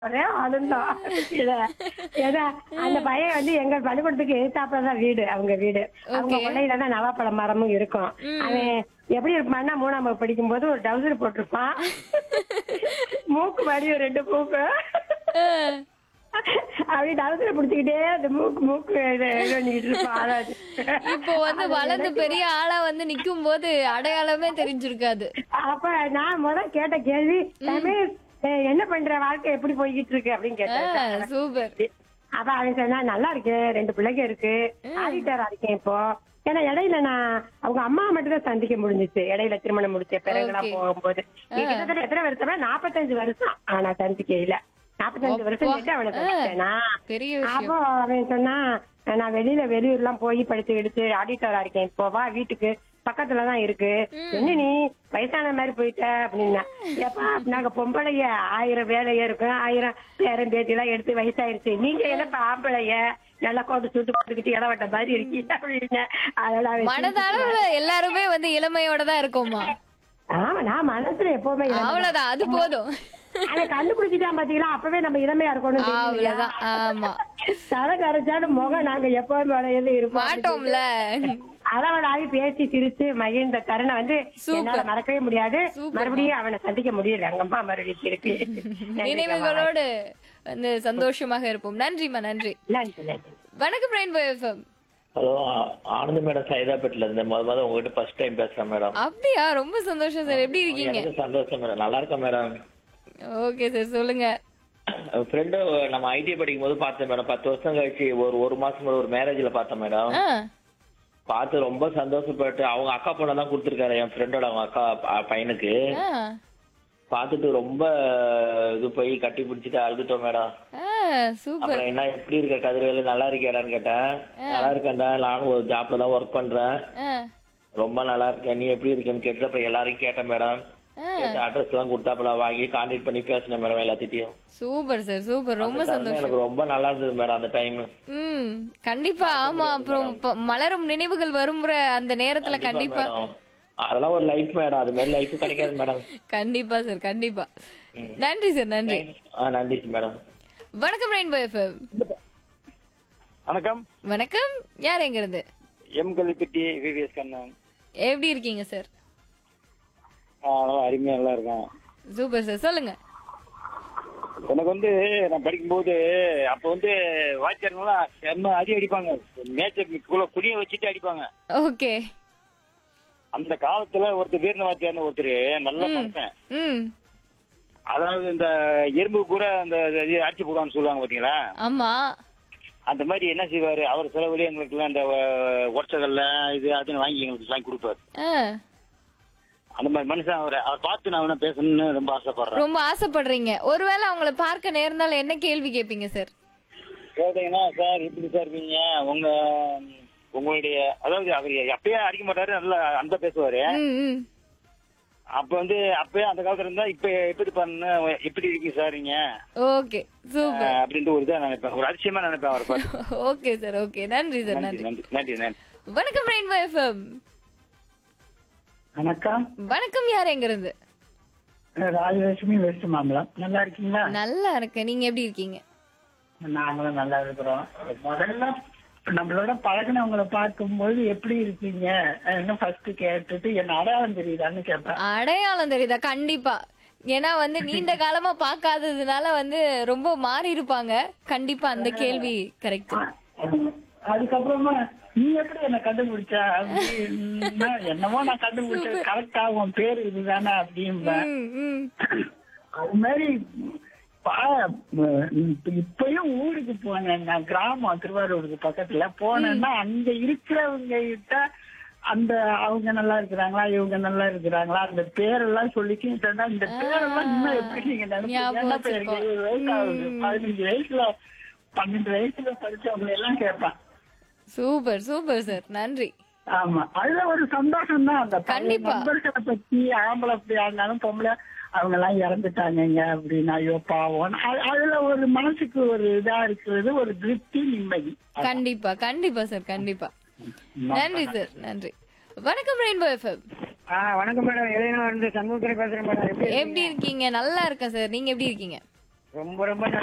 ஒரே ஆனந்தம் இல்ல ஏன்னா அந்த பையன் வந்து எங்க பள்ளிக்கூடத்துக்கு எதிர்த்தாப்புல தான் வீடு அவங்க வீடு அவங்க Okay. கொள்ளையில தான் நவாப்பழ மரமும் இருக்கும் அவன் எப்படி இருப்பான்னா மூணாம் வகுப்பு படிக்கும் போது ஒரு டவுசர் போட்டிருப்பான் மூக்கு மாதிரி ஒரு ரெண்டு மூக்கு அப்படி டவுசரை பிடிச்சிக்கிட்டே அந்த மூக்கு மூக்கு இது இது பண்ணிக்கிட்டு இருப்பான் அதாவது. இப்போ வந்து வளர்ந்து பெரிய ஆளா வந்து நிக்கும் போது அடையாளமே தெரிஞ்சிருக்காது அப்ப நான் முத கேட்ட கேள்வி தமிழ் அஹ், என்ன பண்ற வாழ்க்கை எப்படி போய்கிட்டு இருக்கு அப்படின்னு கேட்டேன் சூப்பர் அப்ப அவன் சொன்னா நல்லா இருக்கு ரெண்டு பிள்ளைங்க இருக்கு ஆடிட்டரா இருக்கேன் இப்போ ஏன்னா இடையில நான் அவங்க அம்மா மட்டும் தான் சந்திக்க முடிஞ்சுச்சு இடையில திருமணம் முடிச்ச பிறகுலாம் Okay. போகும்போது நீ கிட்டத்தட்ட எத்தனை வருஷம் நாற்பத்தஞ்சு வருஷம் ஆனா சந்திக்கையில நாற்பத்தஞ்சு வருஷம் கிட்ட அவனை சந்திச்சேனா பெரிய விஷயம் அப்போ அவன் சொன்னா நான் வெளியில வெளியூர்லாம் போய் படிச்சு எடுத்து ஆடிட்டரா இருக்கேன் இப்போ வா வீட்டுக்கு பக்கத்துலதான் இருக்கு என்ன நீ வயசான மாதிரி போயிட்ட அப்படின்னா எப்பா நாங்க பொம்பளைய ஆயிரம் வேலைய இருக்கும் ஆயிரம் பேரன் பேட்டி எல்லாம் எடுத்து வயசாயிருச்சு நீங்க என்னப்பா ஆம்பளைய நல்லா கோட்டு சுட்டு போட்டுக்கிட்டு இடவட்ட மாதிரி இருக்கீங்க அப்படின்னு அதெல்லாம் அவன் மனதளவுல எல்லாருமே வந்து இளமையோட தான் இருக்கோமா ஆமா நான் மனசுல எப்பவுமே இளமை. அவ்வளவுதான் அது போதும் ஆனா கண்டுபிடிச்சிட்டான் பாத்தீங்களா அப்பவே நம்ம இளமையா இருக்கணும் அவ்வளவுதான் ஆமா தலை கரைச்சாலும் முகம் நாங்க எப்பவுமே வளையது இருப்போம் மாட்டோம்ல அளவலாகி பேசி சிரிச்சு மகிழ்ந்த தருணம் வந்து என்னால மறக்கவே முடியாது மறுபடியும் அவனை சந்திக்க முடியல அங்கம்மா மறுபடியும் திருப்பி நினைவுகளோடு வந்து சந்தோஷமாக இருப்போம் நன்றிமா நன்றி நன்றி நன்றி வணக்கம் ரெயின்போ எஃப்எம் ஹலோ ஆ- ஆனந்த் மேடம் சைதாப்பேட்டில் இருந்து முத முத உங்ககிட்ட ஃபர்ஸ்ட் டைம் பேசுறேன் மேடம் அப்படியா ரொம்ப சந்தோஷம் சார் எப்படி இருக்கீங்க எனக்கு சந்தோஷம் மேடம் நல்லா இருக்கேன் மேடம் ஓகே சார் சொல்லுங்க ஃப்ரெண்டு நம்ம ஐடி படிக்கும் போது பார்த்தேன் மேடம் பத்து வருஷம் கழிச்சு ஒரு ஒரு மாசம் முன்னாடி ஒரு மேரேஜ்ல பார்த்தேன் மேடம் ஆ பார்த்து ரொம்ப சந்தோஷப்பட்டு அவங்க அக்கா பொண்ணை தான் கொடுத்துருக்காரு என் ஃப்ரெண்டோட அவங்க அக்கா ப- பையனுக்கு ஆ பார்த்துட்டு ரொம்ப இது போய் கட்டி பிடிச்சிட்டு அழுதுட்டோம் மேடம் ஆ சூப்பர் அப்புறம் என்ன எப்படி இருக்க கதிரவேலு நல்லா இருக்கியாடான்னு கேட்டேன் நல்லா இருக்கேன்டா நானும் ஒரு ஜாப்ல தான் ஒர்க் பண்றேன் ஆ ரொம்ப நல்லா இருக்கேன் நீ எப்படி இருக்கேன்னு கேட்டு அப்புறம் எல்லாரையும் கேட்டேன் மேடம் ஆ அட்ரஸ் எல்லாம் கொடுத்தாப்புல வாங்கி கான்டாக்ட் பண்ணி பேசினேன் மேடம் எல்லாத்திட்டையும் சூப்பர் சார் சூப்பர் ரொம்ப சந்தோஷம் எனக்கு ரொம்ப நல்லா இருந்தது மேடம் அந்த டைம் ம் கண்டிப்பா ஆமா அப்புறம் ப- மலரும் நினைவுகள் வரும்ன்ற அந்த நேரத்துல கண்டிப்பா அதெல்லாம் ஒரு லைஃப் மேடம் அது மாதிரி லைஃப் கிடைக்காது மேடம் கண்டிப்பா சார் கண்டிப்பா நன்றி சார் நன்றி ஆ நன்றி மேடம் வணக்கம் ரெயின்போ எஃப்எம் வணக்கம் வணக்கம் யார் எங்க இருந்து எம் கல்விப்பட்டி விவிஎஸ் கண்ணன் எப்படி இருக்கீங்க சார் ஆ, நல்லா அருமையா நல்லா இருக்கேன் சூப்பர் சார் சொல்லுங்க எனக்கு வந்து நான் படிக்கும்போது அப்ப வந்து வாத்தியாருங்களாம் செம்ம அடி அடிப்பாங்க மேட்ச குடிய வச்சுட்டு அடிப்பாங்க ஓகே அந்த காலத்துல ஒருத்தர் வீரன வாத்தியார்னு ஒருத்தர் நல்ல மனுஷன் ம் அதாவது இந்த எறும்பு கூட அந்த இது அடிச்சு போடுவான்னு சொல்லுவாங்க பாத்தீங்களா ஆமா அந்த மாதிரி என்ன செய்வாரு அவர் செலவுலயே எங்களுக்கு எல்லாம் இந்த அஹ், உடச்சகல்ல இது அதுன்னு வாங்கி எங்களுக்கு வாங்கி கொடுப்பாரு ஆ அந்த மாதிரி மனுஷன் அவர் அவர் பார்த்து நான் வேணா பேசணும்னு ரொம்ப ஆசைப்படுறேன் ரொம்ப ஆசைப்படுறீங்க ஒருவேளை அவங்கள பார்க்க நேர்ந்தால் என்ன கேள்வி கேட்பீங்க சார் கேட்டீங்கன்னா சார் இப்படி சார் இருக்கீங்க உங்க உங்களுடைய அதாவது அவர் அப்பயே அடிக்க மாட்டாரு நல்லா அந்த பேசுவாரு ம் ம் அப்ப வந்து அப்பயே அந்த காலத்துல இருந்தா இப்ப எப்படி பண்ண எப்படி இருக்கீங்க சார் நீங்க ஓகே சூப்பர் அஹ் அப்படின்ட்டு ஒரு இதா நினைப்பேன் ஒரு அதிசயமா நினைப்பேன் அவர் பார்த்து ஓகே சார் ஓகே நன்றி சார் நன்றி நன்றி நன்றி நன்றி நன்றி வணக்கம் ரெயின்போ எஃப்எம் வணக்கம் வணக்கம் யார் எங்க இருந்து ராஜலட்சுமி வெஸ்ட் மாம்பலம் நல்லா இருக்கீங்களா நல்லா இருக்கேன் நீங்க எப்படி இருக்கீங்க நாங்களும் நல்லா இருக்கிறோம் முதல்ல நம்மளோட பழகினவங்களை பார்க்கும்போது எப்படி இருக்கீங்க இன்னும் ஃபர்ஸ்ட் கேட்டுட்டு என்ன அடையாளம் தெரியுதான்னு கேட்பேன் அடையாளம் தெரியுதா கண்டிப்பா ஏன்னா வந்து நீண்ட காலமா பார்க்காததுனால வந்து ரொம்ப மாறி இருப்பாங்க கண்டிப்பா அந்த கேள்வி கரெக்ட் அதுக்கப்புறமா நீ எப்படி என்ன கண்டுபிடிச்ச அப்படின்னா என்னமோ நான் கண்டுபிடிச்சது கரெக்டா உன் பேரு இதுதானே அப்படின்பேன் அது மாதிரி பா- இப்ப- இப்பயும் ஊருக்கு போனேன் நான் கிராமம் திருவாரூருக்கு பக்கத்துல போனேன்னா அங்க இருக்கிறவங்க கிட்ட அந்த அவங்க நல்லா இருக்கிறாங்களா இவங்க நல்லா இருக்கிறாங்களா அந்த பேரெல்லாம் சொல்லிக்கிட்டேன்னா இந்த பேரெல்லாம் இன்னும் எப்படி நீங்க ஞாபகம் நினைப்பீங்க பேருக்கு வச்சிருக்கோம். இருபது வயசு ஆகுது பதினஞ்சு வயசுல பன்னெண்டு வயசுல படிச்சவங்க எல்லாம் கேட்பான் சூப்பர் சூப்பர் சார் நன்றி ஆமா அதுல ஒரு சந்தோஷம் தான் அந்த பழைய கண்டிப்பா. நண்பர்களை பத்தி ஆம்பளை அப்படியா இருந்தாலும் பொம்பளை அவங்க எல்லாம் இறந்துட்டாங்கங்க அப்படின்னு ஐயோ பாவம் அது- அதுல ஒரு மனசுக்கு ஒரு இதா இருக்கிறது ஒரு திருப்தி நிம்மதி கண்டிப்பா கண்டிப்பா சார் கண்டிப்பா நன்றி சார் நன்றி வணக்கம் ரெயின்போ எஃப்எம் வணக்கம் மேடம் இளைஞர் இருந்து சண்முகத்துறை பேசுறேன் மேடம் எப்படி எப்படி இருக்கீங்க நல்லா இருக்கேன் சார் நீங்க எப்படி இருக்கீங்க ரொம்ப ரொம்ப